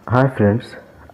hi friends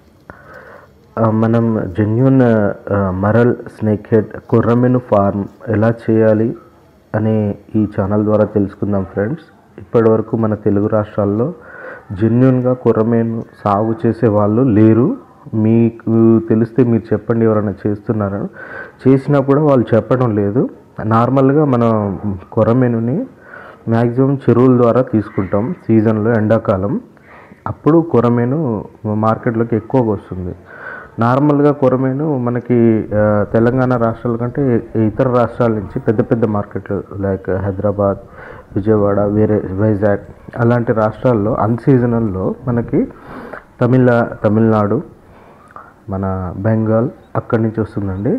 మనం genuine murrel snake head కుర్రమెను farm ఎలా చేయాలి అనే ఈ ఛానల్ ద్వారా తెలుసుకుందాం ఫ్రెండ్స్ ఇప్పటివరకు మన తెలుగు రాష్ట్రాల్లో జెన్యున్గా కుర్రమేను సాగు చేసే వాళ్ళు లేరు మీకు తెలిస్తే మీరు చెప్పండి ఎవరైనా చేస్తున్నారా చేసినా కూడా వాళ్ళు చెప్పడం లేదు నార్మల్గా మనం కొర్రమేనుని మ్యాక్సిమం చెరువుల ద్వారా తీసుకుంటాం సీజన్లో ఎండాకాలం అప్పుడు కొరమేను మార్కెట్లోకి ఎక్కువగా వస్తుంది నార్మల్గా కొరమేను మనకి ఆ, తెలంగాణ రాష్ట్రాల కంటే ఇతర రాష్ట్రాల నుంచి పెద్ద పెద్ద మార్కెట్లు లైక్ హైదరాబాద్ విజయవాడ వేరే వైజాగ్ అలాంటి రాష్ట్రాల్లో అన్సీజనల్లో మనకి తమిళ తమిళనాడు మన బెంగాల్ అక్కడి నుంచి వస్తుందండి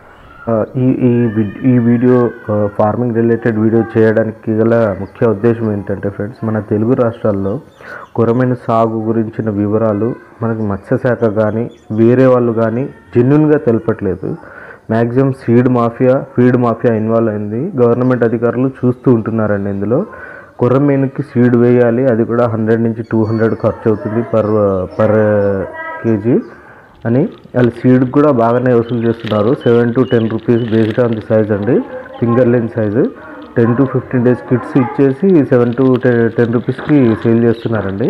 ఆ, ఈ ఈ వి- ఈ వీడియో ఆ, ఫార్మింగ్ రిలేటెడ్ వీడియో చేయడానికి గల ముఖ్య ఉద్దేశం ఏంటంటే ఫ్రెండ్స్ మన తెలుగు రాష్ట్రాల్లో కొరమైన సాగు గురించిన వివరాలు మనకి మత్స్యశాఖ కానీ వేరే వాళ్ళు కానీ జెన్యున్గా తెలపట్లేదు maximum seed mafia feed mafia involve అయింది గవర్నమెంట్ అధికారులు చూస్తూ ఉంటున్నారండి ఇందులో కొర్రమీనుకి సీడ్ వేయాలి అది కూడా హండ్రెడ్ నుంచి టూ హండ్రెడ్ ఖర్చు అవుతుంది పర్ పర్ కేజీ అని వాళ్ళు సీడ్ కూడా బాగానే వసూలు చేస్తున్నారు seven to ten rupees based on the size అండి finger length size ten to fifteen days kits ఇచ్చేసి సెవెన్ టు టెన్ రూపీస్కి సేల్ చేస్తున్నారండి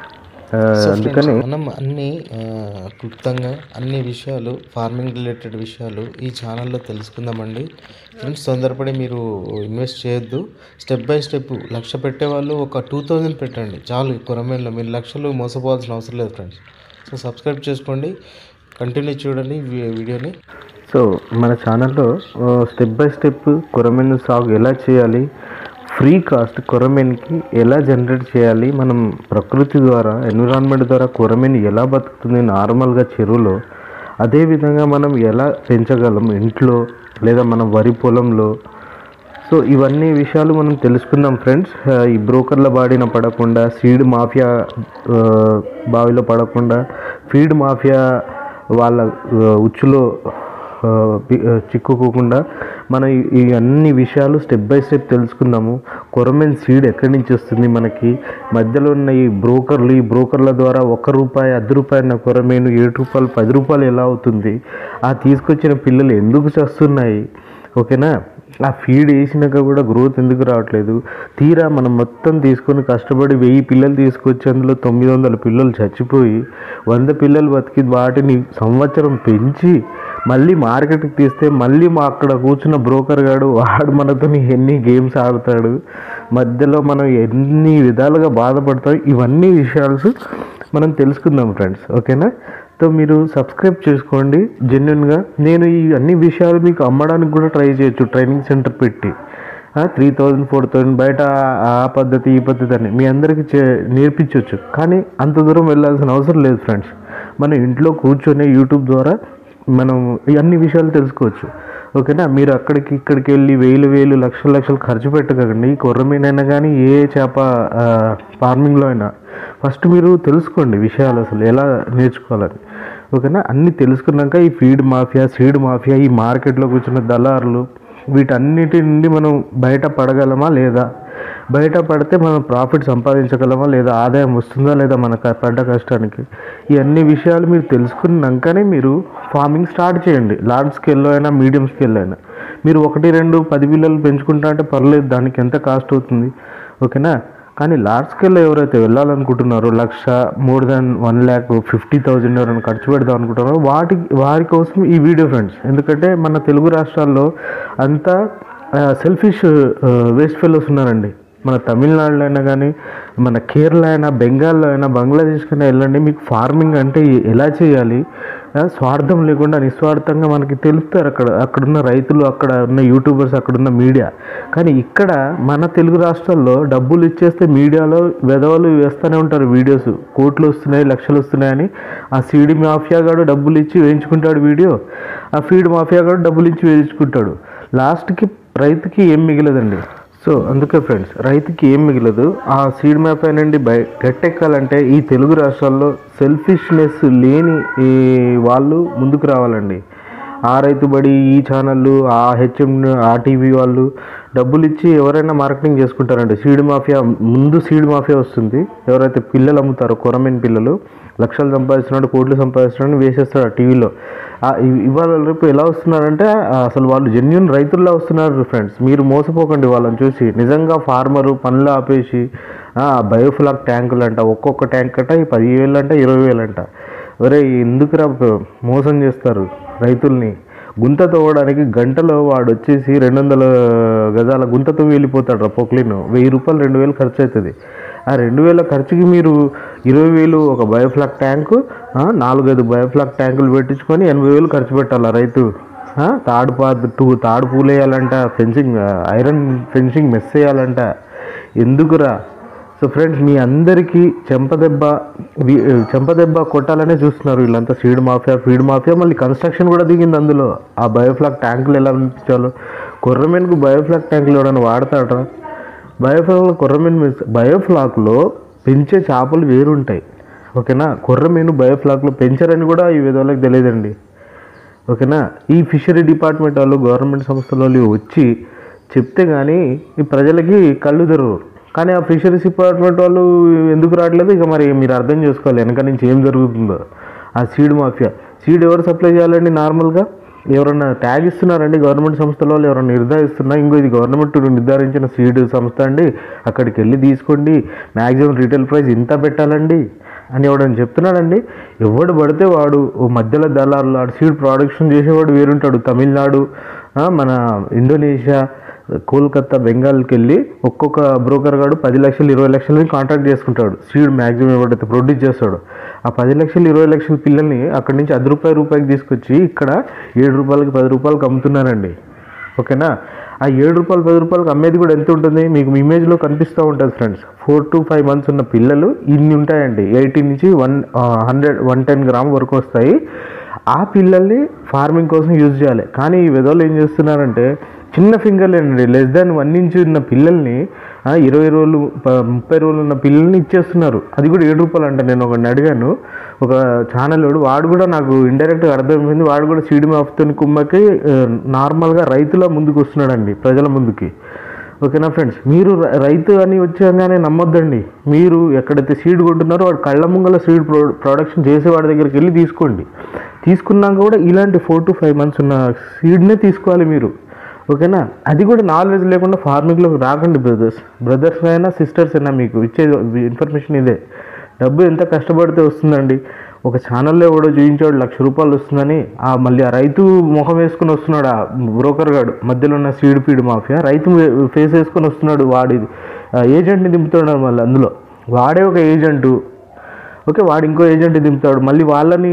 ఆ, అందుకని మనం అన్ని ఆ, క్లుప్తంగా అన్ని విషయాలు ఫార్మింగ్ రిలేటెడ్ విషయాలు ఈ ఛానల్లో తెలుసుకుందామండి ఫ్రెండ్స్ తొందరపడి మీరు ఇన్వెస్ట్ చేయొద్దు స్టెప్ బై స్టెప్ లక్ష పెట్టే వాళ్ళు ఒక టూ థౌజండ్ పెట్టండి చాలు ఈ కొరమేల్లో మీరు లక్షలు మోసపోవాల్సిన అవసరం లేదు ఫ్రెండ్స్ సో సబ్స్క్రైబ్ చేసుకోండి కంటిన్యూ చూడండి వీ- వీడియోని సో మన ఛానల్లో స్టెప్ బై స్టెప్ కొరమెన్ సాగు ఎలా చేయాలి ఫ్రీ కాస్ట్ కొరమెన్కి ఎలా జనరేట్ చేయాలి మనం ప్రకృతి ద్వారా ఎన్విరాన్మెంట్ ద్వారా కొరమెన్ ఎలా బతుకుతుంది నార్మల్గా చెరువులో అదేవిధంగా మనం ఎలా పెంచగలం ఇంట్లో లేదా మన వరి పొలంలో సో ఇవన్నీ విషయాలు మనం తెలుసుకుందాం ఫ్రెండ్స్ ఆ, ఈ బ్రోకర్ల బాడిన పడకుండా సీడ్ మాఫియా ఆ, బావిలో పడకుండా ఫీడ్ మాఫియా వాళ్ళ ఆ, ఉచ్చులో ఆ, పి- ఆ, చిక్కుకోకుండా మనం ఈ- ఈ అన్ని విషయాలు స్టెప్ బై స్టెప్ తెలుసుకుందాము కొరమెన్ సీడ్ ఎక్కడి నుంచి వస్తుంది మనకి మధ్యలో ఉన్న ఈ బ్రోకర్లు ఈ బ్రోకర్ల ద్వారా ఒక్క రూపాయి అర్ధ రూపాయి ఉన్న కొరమేను ఏడు రూపాయలు పది రూపాయలు ఎలా అవుతుంది ఆ తీసుకొచ్చిన పిల్లలు ఎందుకు చేస్తున్నాయి ఓకేనా ఆ ఫీడ్ వేసినాక కూడా గ్రోత్ ఎందుకు రావట్లేదు తీరా మనం మొత్తం తీసుకొని కష్టపడి వెయ్యి పిల్లలు తీసుకొచ్చి అందులో తొమ్మిది వందల పిల్లలు చచ్చిపోయి వంద పిల్లలు బతికి వాటిని సంవత్సరం పెంచి మళ్ళీ మార్కెట్కి తీస్తే మళ్ళీ మా అక్కడ కూర్చున్న బ్రోకర్ గాడు వాడు మనతో ఎన్ని గేమ్స్ ఆడతాడు మధ్యలో మనం ఎన్ని విధాలుగా బాధపడతాం ఇవన్నీ విషయాలు మనం తెలుసుకుందాం ఫ్రెండ్స్ ఓకేనా సో మీరు సబ్స్క్రైబ్ చేసుకోండి జెన్యున్గా నేను ఈ అన్ని విషయాలు మీకు అమ్మడానికి కూడా ట్రై చేయొచ్చు ట్రైనింగ్ సెంటర్ పెట్టి త్రీ థౌజండ్ ఫోర్ థౌజండ్ బయట ఆ పద్ధతి ఈ పద్ధతి అని మీ అందరికీ చే నేర్పించవచ్చు కానీ అంత దూరం వెళ్ళాల్సిన అవసరం లేదు ఫ్రెండ్స్ మనం ఇంట్లో కూర్చొని యూట్యూబ్ ద్వారా మనం ఈ అన్ని విషయాలు తెలుసుకోవచ్చు ఓకేనా మీరు అక్కడికి ఇక్కడికి వెళ్ళి వేలు వేలు లక్షలు లక్షలు ఖర్చు పెట్టకండి కొర్రమీనైనా కానీ ఏ చేప ఆ, ఫార్మింగ్లో అయినా ఫస్ట్ మీరు తెలుసుకోండి విషయాలు అసలు ఎలా నేర్చుకోవాలని ఓకేనా అన్నీ తెలుసుకున్నాక ఈ ఫీడ్ మాఫియా సీడ్ మాఫియా ఈ మార్కెట్లో కూర్చున్న దళారులు వీటన్నిటి నుండి మనం బయట పడగలమా లేదా బయట పడితే మనం ప్రాఫిట్ సంపాదించగలమా లేదా ఆదాయం వస్తుందా లేదా మన క- పడ్డ కష్టానికి ఈ అన్ని విషయాలు మీరు తెలుసుకున్నాకనే మీరు ఫార్మింగ్ స్టార్ట్ చేయండి లార్జ్ స్కేల్లో అయినా మీడియం స్కేల్లో అయినా మీరు ఒకటి రెండు పది పిల్లలు పెంచుకుంటా అంటే పర్లేదు దానికి ఎంత కాస్ట్ అవుతుంది ఓకేనా కానీ లార్జ్ స్కేల్లో ఎవరైతే వెళ్ళాలనుకుంటున్నారో lakh more than one lakh fifty thousand ఎవరైనా ఖర్చు పెడదాం అనుకుంటున్నారో వాటి వారి కోసం ఈ వీడియో ఫ్రెండ్స్ ఎందుకంటే మన తెలుగు రాష్ట్రాల్లో అంతా సెల్ఫిష్ వేస్ట్ ఫెలోస్ ఉన్నారండి మన తమిళనాడులో అయినా కానీ మన కేరళ అయినా బెంగాల్లో అయినా బంగ్లాదేశ్ కైనా వెళ్ళండి మీకు ఫార్మింగ్ అంటే ఎలా చేయాలి ఆ, స్వార్థం లేకుండా నిస్వార్థంగా మనకి తెలుస్తారు అక్కడ అక్కడున్న రైతులు అక్కడ ఉన్న యూట్యూబర్స్ అక్కడున్న మీడియా కానీ ఇక్కడ మన తెలుగు రాష్ట్రాల్లో డబ్బులు ఇచ్చేస్తే మీడియాలో వెధవలు వేస్తూనే ఉంటారు వీడియోస్ కోట్లు వస్తున్నాయి లక్షలు వస్తున్నాయని ఆ సీడి మాఫియా గాడు డబ్బులు ఇచ్చి వేయించుకుంటాడు వీడియో ఆ ఫీడ్ మాఫియా గాడు డబ్బులు ఇచ్చి వేయించుకుంటాడు లాస్ట్కి రైతుకి ఏం మిగలదండి సో అందుకే ఫ్రెండ్స్ రైతుకి ఏం మిగలదు ఆ సీడ్ మ్యాప్ నుండి బయ గట్టెక్కాలంటే ఈ తెలుగు రాష్ట్రాల్లో సెల్ఫిష్నెస్ లేని ఈ వాళ్ళు ముందుకు రావాలండి ఆ రైతు బడి ఈ ఛానళ్ళు ఆ హెచ్ఎం ఆ టీవీ వాళ్ళు డబ్బులు ఇచ్చి ఎవరైనా మార్కెటింగ్ చేసుకుంటారండి సీడ్ మాఫియా ముందు సీడ్ మాఫియా వస్తుంది ఎవరైతే పిల్లలు అమ్ముతారో కొరమైన పిల్లలు లక్షలు సంపాదిస్తున్నాడు కోట్లు సంపాదిస్తున్నాడు వేసేస్తాడు ఆ టీవీలో ఆ ఇ- ఇవాళ రేపు ఎలా వస్తున్నారంటే ఆ, అసలు వాళ్ళు జెన్యున్ రైతుల్లా వస్తున్నారు ఫ్రెండ్స్ మీరు మోసపోకండి వాళ్ళని చూసి నిజంగా ఫార్మరు పనులు ఆపేసి ఆ, బయోఫ్లాక్ ట్యాంకులు అంట ఒక్కొక్క ట్యాంక్ అంట ఈ పదివేలు అంట ఇరవై వేలు అంట ఒరే ఎందుకురా ప- మోసం చేస్తారు రైతుల్ని గుంత తవ్వడానికి గంటలో వాడు వచ్చేసి రెండు వందల గజాల గుంతతో వెళ్ళిపోతాడు రా పొక్లిన్ వెయ్యి రూపాయలు రెండు వేలు ఖర్చు అవుతుంది ఆ రెండు వేల ఖర్చుకి మీరు ఇరవై వేలు ఒక బయోఫ్లాక్ ట్యాంకు ఆ, నాలుగైదు బయోఫ్లాక్ ట్యాంకులు పెట్టించుకొని ఎనభై వేలు ఖర్చు పెట్టాలా రైతు ఆ, తాడు పాత టూ తాడు పూలు వేయాలంట ఫెన్సింగ్ ఐరన్ ఫెన్సింగ్ మెస్ వేయాలంట ఎందుకురా సో ఫ్రెండ్స్ మీ అందరికీ చెంపదెబ్బ వి- చెంపదెబ్బ కొట్టాలనే చూస్తున్నారు వీళ్ళంతా సీడ్ మాఫియా ఫీడ్ మాఫియా మళ్ళీ కన్స్ట్రక్షన్ కూడా దిగింది అందులో ఆ బయోఫ్లాక్ ట్యాంకులు ఎలా అనిపించాలో కొర్రమెన్కు బయోఫ్లాక్ ట్యాంకులు ఎవడైనా వాడతాడరా బయోఫ్లాక్లో కొర్రమెన్ మిస్ బయోఫ్లాక్లో పెంచే చేపలు వేరుంటాయి ఓకేనా కొర్రమీను బయోఫ్లాక్లో పెంచరని కూడా ఈ విధంలోకి తెలియదండి ఓకేనా ఈ ఫిషరీ డిపార్ట్మెంట్ వాళ్ళు గవర్నమెంట్ సంస్థల వాళ్ళు వచ్చి చెప్తే కానీ ఈ ప్రజలకి కళ్ళు తెరవరు కానీ ఆ ఫిషరీస్ డిపార్ట్మెంట్ వాళ్ళు ఎందుకు రావట్లేదు ఇక మరి మీరు అర్థం చేసుకోవాలి వెనక నుంచి ఏం జరుగుతుందో ఆ సీడ్ మాఫియా సీడ్ ఎవరు సప్లై చేయాలండి నార్మల్గా ఎవరన్నా ట్యాగ్ ఇస్తున్నారండి గవర్నమెంట్ సంస్థల వాళ్ళు ఎవరైనా నిర్ధారిస్తున్నా ఇంకో ఇది గవర్నమెంట్ నిర్ధారించిన సీడ్ సంస్థ అండి అక్కడికి వెళ్ళి తీసుకోండి మ్యాక్సిమం రీటైల్ ప్రైస్ ఇంత పెట్టాలండి అని ఎవడని చెప్తున్నాడండి ఎవడు పడితే వాడు ఓ మధ్యలో దళారులు ఆడు సీడ్ ప్రొడక్షన్ చేసేవాడు వేరుంటాడు తమిళనాడు ఆ, మన ఇండోనేషియా కోల్కతా బెంగాల్కి వెళ్ళి ఒక్కొక్క బ్రోకర్ గాడు పది లక్షలు ఇరవై లక్షలని కాంట్రాక్ట్ చేసుకుంటాడు సీడ్ మ్యాక్సిమం ఎవడైతే ప్రొడ్యూస్ చేస్తాడో ఆ పది లక్షలు ఇరవై లక్షల పిల్లల్ని అక్కడి నుంచి అది రూపాయి రూపాయికి తీసుకొచ్చి ఇక్కడ ఏడు రూపాయలకి పది రూపాయలకి అమ్ముతున్నారండి ఓకేనా ఆ ఏడు రూపాయలు పది రూపాయలకి అమ్మేది కూడా ఎంత ఉంటుంది మీకు మీ ఇమేజ్లో కనిపిస్తూ ఉంటుంది friends four to five months ఉన్న పిల్లలు ఇన్ని ఉంటాయండి ఎయిటీ నుంచి one hundred one ten gram వరకు వస్తాయి ఆ పిల్లల్ని ఫార్మింగ్ కోసం యూజ్ చేయాలి కానీ ఈ విధంలో ఏం చేస్తున్నారంటే చిన్న ఫింగర్లేనండి లెస్ దాన్ వన్ ఇంచ్ ఉన్న పిల్లల్ని ఆ, ఇరవై రోజులు ప- ముప్పై రోజులు ఉన్న పిల్లల్ని ఇచ్చేస్తున్నారు అది కూడా ఏడు రూపాయలు అంటే నేను ఒకరిని అడిగాను ఒక ఛానల్ వాడు వాడు కూడా నాకు ఇండైరెక్ట్గా అర్థమైంది వాడు కూడా సీడి మాఫ్తో కుమ్మకి ఆ, నార్మల్గా రైతుల ముందుకు వస్తున్నాడండి ప్రజల ముందుకి ఓకేనా ఫ్రెండ్స్ మీరు ర- రైతు అని వచ్చాగానే నమ్మొద్దండి మీరు ఎక్కడైతే సీడ్ కొంటున్నారో వాడు కళ్ళ ముంగల సీడ్ ప్రొ ప్రొడక్షన్ చేసే వాడి దగ్గరికి వెళ్ళి తీసుకోండి తీసుకున్నాక కూడా ఇలాంటి ఫోర్ టు ఫైవ్ మంత్స్ ఉన్న సీడ్నే తీసుకోవాలి మీరు ఓకేనా అది కూడా నాలెడ్జ్ లేకుండా ఫార్మింగ్లోకి రాకండి బ్రదర్స్ బ్రదర్స్ అయినా సిస్టర్స్ అయినా మీకు ఇచ్చే ఇన్ఫర్మేషన్ ఇదే డబ్బు ఎంత కష్టపడితే వస్తుందండి ఒక ఛానల్లో ఎవడో చూపించాడు లక్ష రూపాయలు వస్తుందని ఆ మళ్ళీ ఆ రైతు ముఖం వేసుకుని వస్తున్నాడు ఆ బ్రోకర్ గాడు మధ్యలో ఉన్న సీడ్ ఫీడ్ మాఫియా రైతు ఫేస్ వేసుకొని వస్తున్నాడు వాడి ఏజెంట్ని దింపుతున్నాడు మళ్ళీ అందులో వాడే ఒక ఏజెంటు ఓకే వాడు ఇంకో ఏజెంట్ దింపుతాడు మళ్ళీ వాళ్ళని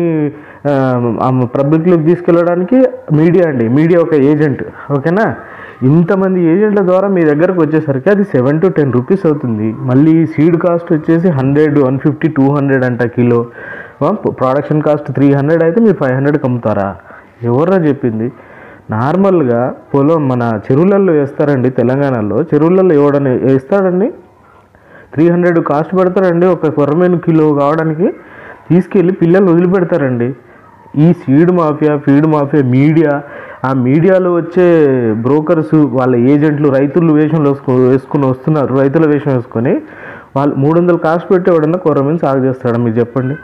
పబ్లిక్లోకి తీసుకెళ్ళడానికి మీడియా అండి మీడియా ఒక ఏజెంట్ ఓకేనా ఇంతమంది ఏజెంట్ల ద్వారా మీ దగ్గరకు వచ్చేసరికి అది సెవెన్ టు టెన్ రూపీస్ అవుతుంది మళ్ళీ సీడ్ కాస్ట్ వచ్చేసి hundred one fifty two hundred అంట kilo production cost three hundred అయితే మీరు ఫైవ్ హండ్రెడ్కి అమ్ముతారా ఎవర్రా చెప్పింది నార్మల్గా పొలం మన చెరువులలో వేస్తారండి తెలంగాణలో చెరువులలో ఎవడని వేస్తాడండి త్రీ హండ్రెడ్ కాస్ట్ పెడతారండి ఒక కొర్రమైన కిలో కావడానికి తీసుకెళ్ళి పిల్లలు వదిలిపెడతారండి ఈ seed mafia feed mafia media ఆ మీడియాలో వచ్చే బ్రోకర్స్ వాళ్ళ ఏజెంట్లు రైతులు వేషంలో వేసుకో వేసుకుని వస్తున్నారు రైతుల వేషం వేసుకొని వాళ్ళు మూడు వందలు కాస్ట్ పెట్టి ఎవడన్నా కొర్రమీన సాగు చేస్తాడా మీరు చెప్పండి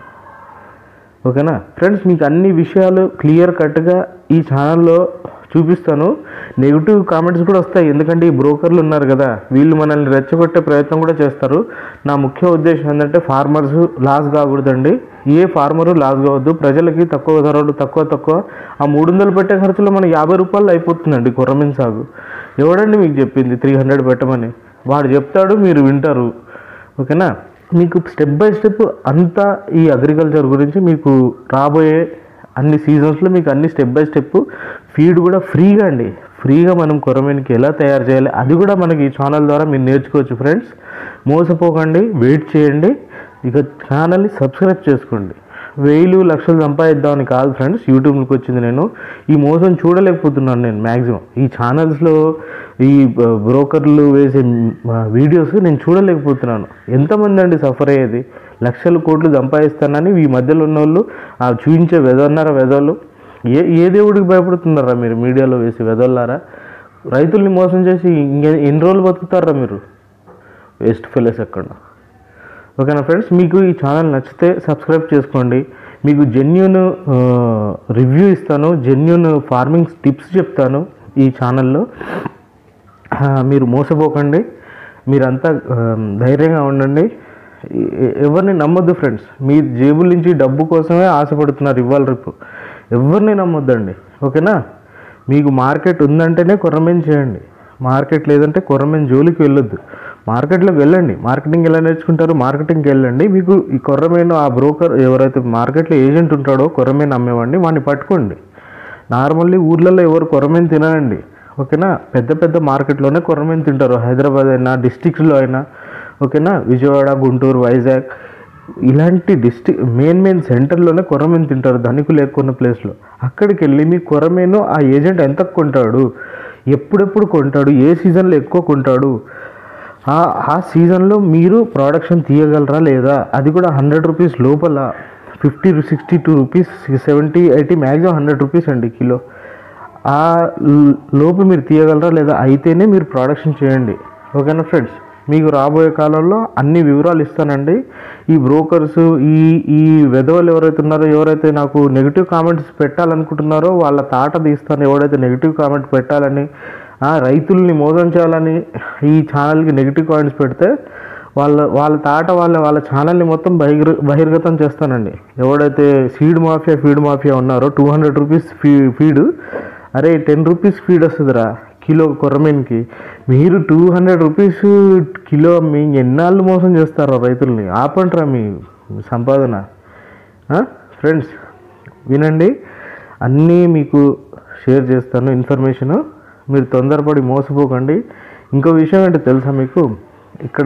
ఓకేనా ఫ్రెండ్స్ మీకు అన్ని విషయాలు క్లియర్ కట్గా ఈ ఛానల్లో చూపిస్తాను నెగిటివ్ కామెంట్స్ కూడా వస్తాయి ఎందుకంటే ఈ బ్రోకర్లు ఉన్నారు కదా వీళ్ళు మనల్ని రెచ్చగొట్టే ప్రయత్నం కూడా చేస్తారు నా ముఖ్య ఉద్దేశం ఏంటంటే ఫార్మర్స్ లాస్ కాకూడదండి ఏ ఫార్మరు లాస్ కావద్దు ప్రజలకి తక్కువ ధరలు తక్కువ తక్కువ ఆ మూడు వందలు పెట్టే ఖర్చులో మనకి యాభై రూపాయలు అయిపోతుందండి కొర్రమీన్ సాగు ఎవడండి మీకు చెప్పింది త్రీ హండ్రెడ్ పెట్టమని వాడు చెప్తాడు మీరు వింటారు ఓకేనా మీకు స్టెప్ బై స్టెప్ అంతా ఈ అగ్రికల్చర్ గురించి మీకు రాబోయే అన్ని సీజన్స్లో మీకు అన్ని స్టెప్ బై స్టెప్ ఫీడ్ కూడా ఫ్రీగా అండి ఫ్రీగా మనం కొరమేనికి ఎలా తయారు చేయాలి అది కూడా మనకి ఈ ఛానల్ ద్వారా మీరు నేర్చుకోవచ్చు ఫ్రెండ్స్ మోసపోకండి వెయిట్ చేయండి ఇక ఛానల్ని సబ్స్క్రైబ్ చేసుకోండి వేలు లక్షలు సంపాదిద్దామని కాదు ఫ్రెండ్స్ యూట్యూబ్కి వచ్చింది నేను ఈ మోసం చూడలేకపోతున్నాను నేను మ్యాక్సిమం ఈ ఛానల్స్లో ఈ బ- బ్రోకర్లు వేసే మ్, వీడియోస్ నేను చూడలేకపోతున్నాను ఎంతమంది అండి సఫర్ అయ్యేది లక్షల కోట్లు సంపాదిస్తానని ఈ మధ్యలో ఉన్న వాళ్ళు ఆ చూపించే వెదన్నారా వెదలు ఏ ఏ దేవుడికి భయపడుతున్నారా మీరు మీడియాలో వేసి వెదల్లారా రైతుల్ని మోసం చేసి ఇంక ఎన్ని రోజులు బతుకుతారా మీరు వేస్ట్ ఫెలోస్ ఎక్కడ ఓకేనా ఫ్రెండ్స్ మీకు ఈ ఛానల్ నచ్చితే సబ్స్క్రైబ్ చేసుకోండి మీకు జెన్యున్ రివ్యూ ఇస్తాను జెన్యున్ ఫార్మింగ్ టిప్స్ చెప్తాను ఈ ఛానల్లో ఆ, మీరు మోసపోకండి మీరంతా ఆ, ధైర్యంగా ఉండండి ఎ- ఎవరిని నమ్మొద్దు ఫ్రెండ్స్ మీ జేబుల నుంచి డబ్బు కోసమే ఆశపడుతున్నారు ఇవాళ రేపు ఎవరిని నమ్మొద్దండి ఓకేనా మీకు మార్కెట్ ఉందంటేనే కొర్రమేన్ చేయండి మార్కెట్ లేదంటే కొర్రమేన్ జోలికి వెళ్ళొద్దు మార్కెట్లోకి వెళ్ళండి మార్కెటింగ్ ఎలా నేర్చుకుంటారు మార్కెటింగ్కి వెళ్ళండి మీకు ఈ కొర్రమేను ఆ బ్రోకర్ ఎవరైతే మార్కెట్లో ఏజెంట్ ఉంటాడో కొర్రమేను అమ్మేవాడిని వాడిని పట్టుకోండి నార్మల్లీ ఊర్లలో ఎవరు కొరమేను తినరండి ఓకేనా పెద్ద పెద్ద మార్కెట్లోనే కొరమేను తింటారు హైదరాబాద్ అయినా డిస్టిక్స్లో అయినా ఓకేనా విజయవాడ గుంటూరు వైజాగ్ ఇలాంటి డిస్టిక్ మెయిన్ మెయిన్ సెంటర్లోనే కొరమేను తింటారు ధనికులు ఎక్కువ ఉన్న ప్లేస్లో అక్కడికి వెళ్ళి మీ కొరమేను ఆ ఏజెంట్ ఎంత కొంటాడు ఎప్పుడెప్పుడు కొంటాడు ఏ సీజన్లో ఎక్కువ కొంటాడు ఆ ఆ సీజన్లో మీరు ప్రొడక్షన్ తీయగలరా లేదా అది కూడా హండ్రెడ్ రూపీస్ లోపల fifty sixty two rupees seventy eighty maximum hundred rupees అండి కిలో ఆ ల్- లోపు మీరు తీయగలరా లేదా అయితేనే మీరు ప్రొడక్షన్ చేయండి ఓకేనా ఫ్రెండ్స్ మీకు రాబోయే కాలంలో అన్ని వివరాలు ఇస్తానండి ఈ బ్రోకర్స్ ఈ ఈ వెధవలు ఎవరైతే ఉన్నారో ఎవరైతే నాకు నెగిటివ్ కామెంట్స్ పెట్టాలనుకుంటున్నారో వాళ్ళ తాట తీస్తాను ఎవడైతే నెగిటివ్ కామెంట్ పెట్టాలని ఆ, రైతుల్ని మోసం చేయాలని ఈ ఛానల్కి నెగిటివ్ కామెంట్స్ పెడితే వాళ్ళ వాళ్ళ తాట వాళ్ళ వాళ్ళ ఛానల్ని మొత్తం బహిర్ బహిర్గతం చేస్తానండి ఎవడైతే సీడ్ మాఫియా ఫీడ్ మాఫియా ఉన్నారో టూ హండ్రెడ్ రూపీస్ ఫీ ఫీడ్ అరే టెన్ రూపీస్ ఫీడ్ వస్తుందిరా కిలో కొర్రమీన్కి మీరు టూ హండ్రెడ్ రూపీస్ కిలో మీ ఎన్నాళ్ళు మోసం చేస్తారో రైతుల్ని ఆపండిరా మీ సంపాదన ఫ్రెండ్స్ వినండి అన్నీ మీకు షేర్ చేస్తాను ఇన్ఫర్మేషను మీరు తొందరపడి మోసపోకండి ఇంకో విషయం ఏంటో తెలుసా మీకు ఇక్కడ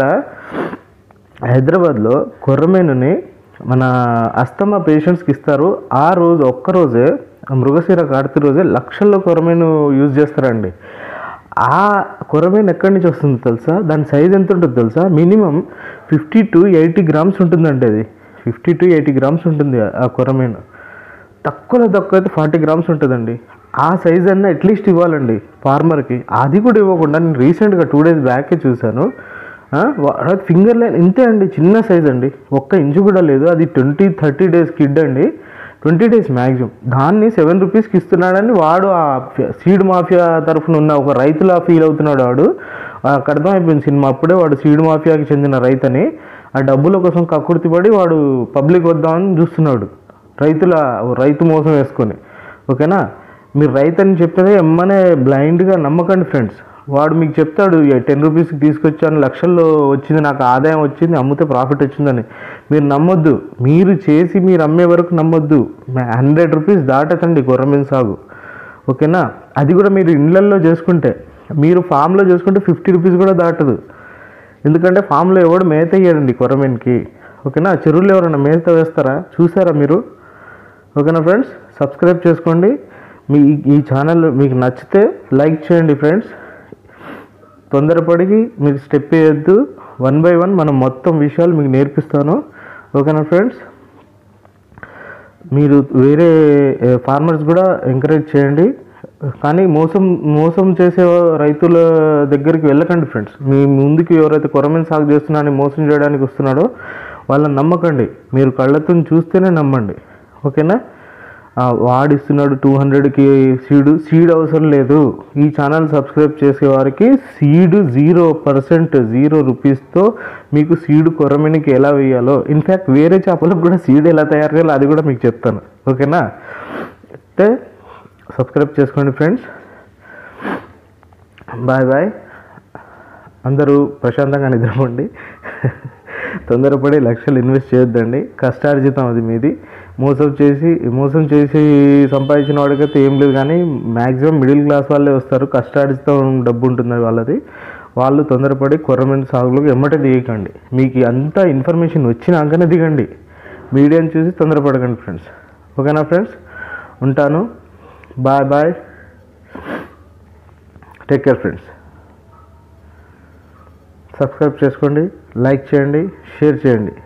హైదరాబాద్లో కొర్రమేనుని మన అస్తమా పేషెంట్స్కి ఇస్తారు ఆ రోజు ఒక్కరోజే మృగశిర కార్తీ రోజే లక్షల్లో కొరమేను యూజ్ చేస్తారండి ఆ కొరమేను ఎక్కడి నుంచి వస్తుంది తెలుసా దాని సైజ్ ఎంత ఉంటుంది తెలుసా minimum fifty to eighty grams ఉంటుందండి అది ఫిఫ్టీ టు ఎయిటీ గ్రామ్స్ ఉంటుంది ఆ కొరమేను తక్కువలో తక్కువ అయితే ఫార్టీ గ్రామ్స్ ఉంటుందండి ఆ సైజ్ అన్న అట్లీస్ట్ ఇవ్వాలండి ఫార్మర్కి అది కూడా ఇవ్వకుండా నేను రీసెంట్గా టూ డేస్ బ్యాకే చూశాను ఫింగర్ లైన్ ఇంతే అండి చిన్న సైజ్ అండి ఒక్క ఇంచు కూడా లేదు అది ట్వంటీ థర్టీ డేస్ కిడ్ అండి ట్వంటీ డేస్ మ్యాక్సిమం దాన్ని సెవెన్ రూపీస్కి ఇస్తున్నాడని వాడు ఆ సీడ్ మాఫియా తరఫున ఉన్న ఒక రైతులా ఫీల్ అవుతున్నాడు వాడు వాడికి అర్థమైపోయింది సినిమా అప్పుడే వాడు సీడ్ మాఫియాకి చెందిన రైతని ఆ డబ్బుల కోసం కక్కుర్తి పడి వాడు పబ్లిక్ వద్దామని చూస్తున్నాడు రైతుల రైతు మోసం వేసుకొని ఓకేనా మీరు రైతు అని చెప్పేది ఎమ్మనే బ్లైండ్గా నమ్మకండి ఫ్రెండ్స్ వాడు మీకు చెప్తాడు టెన్ రూపీస్కి తీసుకొచ్చాను లక్షల్లో వచ్చింది నాకు ఆదాయం వచ్చింది అమ్మితే ప్రాఫిట్ వచ్చిందని మీరు నమ్మొద్దు మీరు చేసి మీరు అమ్మే వరకు నమ్మొద్దు హండ్రెడ్ రూపీస్ దాటకండి కొర్రమీన్ సాగు ఓకేనా అది కూడా మీరు ఇళ్ళల్లో చేసుకుంటే మీరు ఫామ్లో చేసుకుంటే ఫిఫ్టీ రూపీస్ కూడా దాటదు ఎందుకంటే ఫామ్లో ఎవడు మేత వేయడండి కొరమీన్కి ఓకేనా చెరువులో ఎవరైనా మేత వేస్తారా చూసారా మీరు ఓకేనా ఫ్రెండ్స్ సబ్స్క్రైబ్ చేసుకోండి మీ ఈ- ఈ ఛానల్ మీకు నచ్చితే లైక్ చేయండి ఫ్రెండ్స్ తొందరపడి మీరు స్టెప్ వేయద్దు వన్ బై వన్ మనం మొత్తం విషయాలు మీకు నేర్పిస్తాను ఓకేనా ఫ్రెండ్స్ మీరు వేరే ఫార్మర్స్ కూడా ఎంకరేజ్ చేయండి కానీ మోసం మోసం చేసే రైతుల దగ్గరికి వెళ్ళకండి ఫ్రెండ్స్ మీ ముందుకు ఎవరైతే కొరమీన సాగు చేస్తున్నారని మోసం చేయడానికి వస్తున్నాడో వాళ్ళని నమ్మకండి మీరు కళ్ళతో చూస్తేనే నమ్మండి ఓకేనా ఆ, వాడిస్తున్నాడు టూ హండ్రెడ్కి సీడు సీడ్ అవసరం లేదు ఈ ఛానల్ సబ్స్క్రైబ్ చేసే వారికి సీడ్ జీరో పర్సెంట్ జీరో రూపీస్తో మీకు సీడ్ కొరమీనికి ఎలా వేయాలో ఇన్ఫ్యాక్ట్ వేరే చేపలకు కూడా సీడ్ ఎలా తయారు చేయాలో అది కూడా మీకు చెప్తాను ఓకేనా అయితే సబ్స్క్రైబ్ చేసుకోండి ఫ్రెండ్స్ బాయ్ బాయ్ అందరూ ప్రశాంతంగా నిద్రపోండి తొందరపడి లక్షలు ఇన్వెస్ట్ చేయొద్దండి కష్టార్జితం అది మీది మోసం చేసి మోసం చేసి సంపాదించిన వాడికైతే ఏం లేదు కానీ మ్యాక్సిమం మిడిల్ క్లాస్ వాళ్ళే వస్తారు కష్టార్జితం డబ్బు ఉంటుంది వాళ్ళది వాళ్ళు తొందరపడి కొర్రమెంట్ సాగులోకి ఎమ్మటే దిగకండి మీకు అంతా ఇన్ఫర్మేషన్ వచ్చినాకనే దిగండి మీడియాని చూసి తొందరపడకండి ఫ్రెండ్స్ ఓకేనా ఫ్రెండ్స్ ఉంటాను bye bye take care friends subscribe చేసుకోండి లైక్ చేయండి షేర్ చేయండి